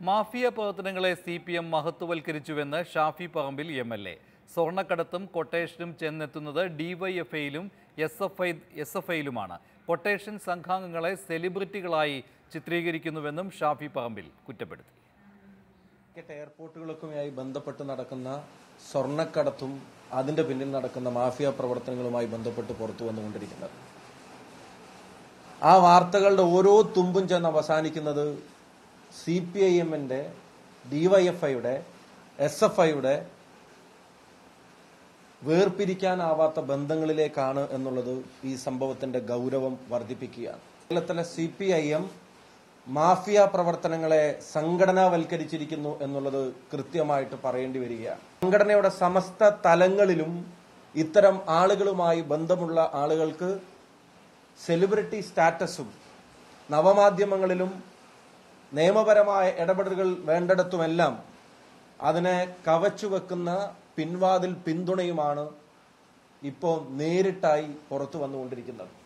mafia പ്രവർത്തനങ്ങളെ C P M മഹത്വവൽക്കരിച്ചുവെന്ന് Shafi Parambil M L A സ്വർണ്ണക്കടത്തും കൊട്ടേഷനും ചെന്നെത്തുന്നത് ഡിവൈഎഫ്ഐയിലും S F I S F ഐയിലുമാണ് കൊട്ടേഷൻ സംഘാംഗങ്ങളെ സെലിബ്രിറ്റികളായി ചിത്രീകരിക്കുന്നുവെന്നും ഷാഫി പറമ്പിൽ കുറ്റപ്പെടുത്തി ടിക്കറ്റ് എയർപോർട്ടുകൾക്കുമായി ബന്ധപ്പെട്ട് നടക്കുന്ന സ്വർണ്ണക്കടത്തും അതിന്റെ പിന്നിൽ നടക്കുന്ന മാഫിയ പ്രവർത്തനങ്ങളുമായി ബന്ധപ്പെട്ട് പുറത്തു വന്നുകൊണ്ടിരിക്കുന്നത് ആ വാർത്തകളുടെ ഓരോ തുമ്പും ചെന്ന് അവസാനിക്കുന്നത് സി പി ഐ എമ്മിന്റെ ഡിവൈഎഫ്ഐയുടെ എസ് എഫ് ഐയുടെ വേർപിരിക്കാനാവാത്ത ബന്ധങ്ങളിലേക്കാണ് എന്നുള്ളത് ഈ സംഭവത്തിന്റെ ഗൗരവം വർദ്ധിപ്പിക്കുകയാണ് കേരളത്തിലെ C P I M mafia പ്രവർത്തനങ്ങളെ സംഘടനാവൽക്കരിച്ചിരിക്കുന്നു എന്നുള്ളത് കൃത്യമായിട്ട് പറയേണ്ടി വരികയാണ് സംഘടനയുടെ സമസ്ത തലങ്ങളിലും ഇത്തരം ആളുകളുമായി ബന്ധമുള്ള ആളുകൾക്ക് സെലിബ്രിറ്റി സ്റ്റാറ്റസും നവമാധ്യമങ്ങളിലും നിയമപരമായ ഇടപെടലുകൾ വേണ്ടിടത്തുമെല്ലാം അതിനെ കവച്ചുവെക്കുന്ന പിൻവാതിൽ പിന്തുണയുമാണ് ഇപ്പോൾ നേരിട്ടായി പുറത്തു വന്നുകൊണ്ടിരിക്കുന്നത്